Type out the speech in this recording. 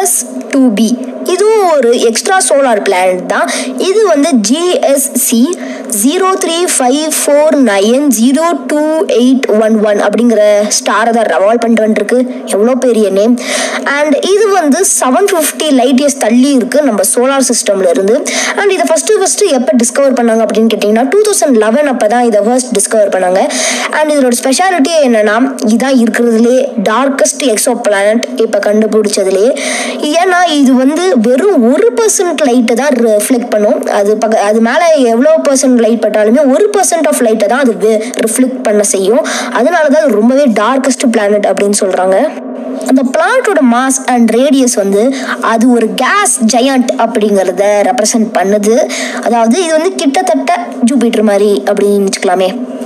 S two B இதுவும் ஒரு extra solar planet தான் இது வந்து GSC zero three five four nine zero two eight one one அப்படிங்கிற ஸ்டாரை தான் ரெவால்வ் பண்ணிட்டு வந்துருக்கு எவ்வளோ பெரிய நேம் அண்ட் இது வந்து செவன் ஃபிஃப்டி லைட் இயர்ஸ் தள்ளி இருக்குது நம்ம சோலார் சிஸ்டமில் இருந்து அண்ட் இதை ஃபஸ்ட்டு ஃபஸ்ட்டு எப்போ டிஸ்கவர் பண்ணாங்க அப்படின்னு கேட்டிங்கன்னா டூ தௌசண்ட் லெவன் அப்போ தான் இதை ஃபர்ஸ்ட் டிஸ்கவர் பண்ணாங்க அண்ட் இதோட ஸ்பெஷாலிட்டி என்னென்னா இதான் இருக்கிறதுலே டார்க்கஸ்ட் எக்ஸோ பிளானட் இப்போ கண்டுபிடிச்சதுலே ஏன்னா இது வந்து வெறும் ஒரு பர்சன்ட் லைட்டை தான் ரிஃப்ளெக்ட் பண்ணும் அது பக்க அது மேலே எவ்வளோ பர்சன்ட் லைட் பட்டாலுமே ஒரு பர்சன்ட் ஆஃப் லைட்டை தான் அது ரிஃப்ளெக்ட் பண்ண செய்யும் அதனால தான் அது ரொம்பவே டார்க்கஸ்ட் பிளானட் அப்படின்னு சொல்கிறாங்க அந்த பிளானட்டோட மாஸ் அண்ட் ரேடியஸ் வந்து அது ஒரு கேஸ் ஜெயண்ட் அப்படிங்கிறத ரெப்ரசன்ட் பண்ணுது அதாவது இது வந்து கிட்டத்தட்ட ஜூபிட்டர் மாதிரி அப்படின்னு வச்சுக்கலாமே